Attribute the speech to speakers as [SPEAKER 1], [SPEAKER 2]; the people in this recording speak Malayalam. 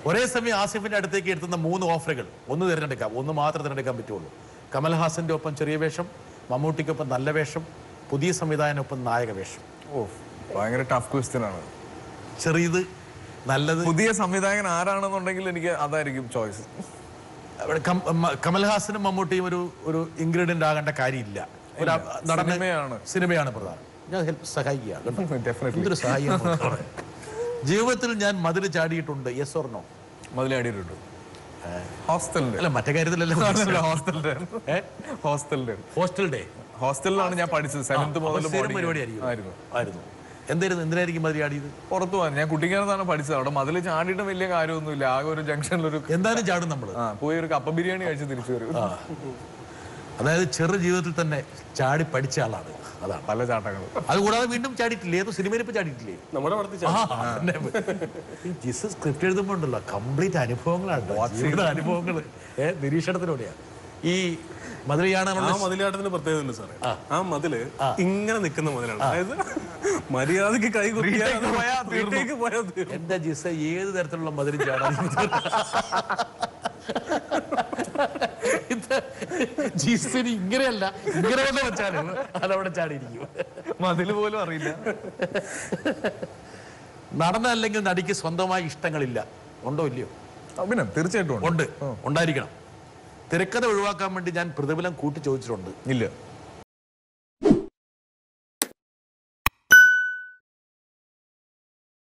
[SPEAKER 1] ഒരേ സമയം ആസിഫിന്റെ അടുത്തേക്ക് എത്തുന്ന മൂന്ന് ഓഫറുകൾ ഒന്ന് തിരഞ്ഞെടുക്കാം ഒന്ന് മാത്രം തിരഞ്ഞെടുക്കാൻ പറ്റുള്ളൂ കമൽഹാസന്റെ ഒപ്പം ചെറിയ വേഷം മമ്മൂട്ടിക്കൊപ്പം നല്ല വേഷം പുതിയ സംവിധായകനൊപ്പം നായക വേഷം
[SPEAKER 2] ഓ ഭയങ്കര ടഫ് ക്വസ്റ്റ്യൻ ആണ്
[SPEAKER 1] ചെറിയത് നല്ലത്
[SPEAKER 2] പുതിയ സംവിധായകൻ ആരാണെന്നുണ്ടെങ്കിൽ എനിക്ക് അതായിരിക്കും ചോയ്സ്
[SPEAKER 1] അവിടെ കം- മ- കമൽഹാസനും മമ്മൂട്ടിയും ഒരു ഒരു ഇൻഗ്രീഡിയന്റ് ആകേണ്ട കാര്യമില്ല ഒരു നടന
[SPEAKER 2] സിനിമയാണ്.
[SPEAKER 1] സിനിമയാണ് പ്രധാനം ഞാൻ ഹെൽപ്പ് സഹായിക്കുക കേട്ടോ.
[SPEAKER 2] ഡെഫിനറ്റ്ലി
[SPEAKER 1] എന്തൊരു സഹായം ജീവിതത്തിൽ ഞാൻ മതിൽ ചാടിയിട്ടുണ്ട് യെസ് ഓർണോ
[SPEAKER 2] മുതലാടിയിട്ടുണ്ട് ഹോസ്റ്റലിന്റെ
[SPEAKER 1] അല്ല മറ്റേ കാര്യത്തിലല്ലേ
[SPEAKER 2] ഹോസ്റ്റലിന്റെ
[SPEAKER 1] ഏ?
[SPEAKER 2] ഹോസ്റ്റലിന്റെ
[SPEAKER 1] ഹോസ്റ്റൽ ഡേ
[SPEAKER 2] ഹോസ്റ്റലിലാണ് ഞാൻ പഠിച്ചത് സെവൻത്ത് മുതൽ
[SPEAKER 1] സ്ഥിരം
[SPEAKER 2] boarding
[SPEAKER 1] പരിപാടിയായിരിക്കും
[SPEAKER 2] ആയിരുന്നു
[SPEAKER 1] ആയിരുന്നു എന്തായിരുന്നു എന്തിനായിരിക്കും മതിൽ ചാടിയത്
[SPEAKER 2] പുറത്തു പോകാൻ ഞാൻ കുട്ടിക്കാലത്താണ് പഠിച്ചത് അവിടെ മതിൽ ചാടിയിട്ട് വലിയ കാര്യമൊന്നുമില്ല ആകെ ഒരു ജംഗ്ഷനിൽ ഒരു
[SPEAKER 1] എന്തായാലും ചാടും നമ്മള്
[SPEAKER 2] ആ പോയി ഒരു കപ്പ ബിരിയാണി കഴിച്ച് തിരിച്ചു വരും
[SPEAKER 1] അതായത് ചെറു ജീവിതത്തിൽ തന്നെ ചാടി പഠിച്ച ആളാണ് അതാണ്
[SPEAKER 2] പല ചാട്ടങ്ങളും
[SPEAKER 1] അതുകൂടാതെ വീണ്ടും ചാടിയിട്ടില്ലേ ഏതോ സിനിമയിൽ ഇപ്പൊ ചാടിയിട്ടില്ലേ
[SPEAKER 3] നമ്മുടെ പടത്തിൽ
[SPEAKER 1] ആ, അതന്നെ. ഈ ജിസ് സ്ക്രിപ്റ്റ് എഴുതുമ്പോ ഉണ്ടല്ലോ കംപ്ലീറ്റ് അനുഭവങ്ങളാണ് ജീവിത അനുഭവങ്ങൾ ഏ നിരീക്ഷണത്തിലൂടെയാ ഈ
[SPEAKER 3] ആ
[SPEAKER 1] മധുരയാണെന്നുള്ള
[SPEAKER 3] മതിലാട്ടത്തിന് പ്രത്യേകത ഉണ്ട് സാറേ ആ മതില് ഇങ്ങനെ നിൽക്കുന്ന മതിലാണ് അതായത് മര്യാദക്ക് കൈ കുത്തിയാൽ വീട്ടിലേക്ക് പോയാൽ തീർന്നു.
[SPEAKER 1] എന്റെ ജിസ ഏത് തരത്തിലുള്ള മധുരം ചാടാൻ ഇത് ജിസിന് ഇങ്ങനെയല്ല ഇങ്ങനെ തന്നെ വെച്ചാലും അതവിടെ ചാടിയിരിക്കും
[SPEAKER 2] മതിൽ പോലും അറിയില്ല
[SPEAKER 1] നടന അല്ലെങ്കിൽ നടിക്ക് സ്വന്തമായി ഇഷ്ടങ്ങളില്ല ഉണ്ടോ ഇല്ലയോ
[SPEAKER 2] ആ, പിന്നെ തീർച്ചയായിട്ടും ഉണ്ട്.
[SPEAKER 1] ഉണ്ട് ഉണ്ടായിരിക്കണം തിരക്കഥ ഒഴിവാക്കാൻ വേണ്ടി ഞാൻ പ്രതിഫലം കൂട്ടി ചോദിച്ചിട്ടുണ്ട്
[SPEAKER 2] ഇല്ല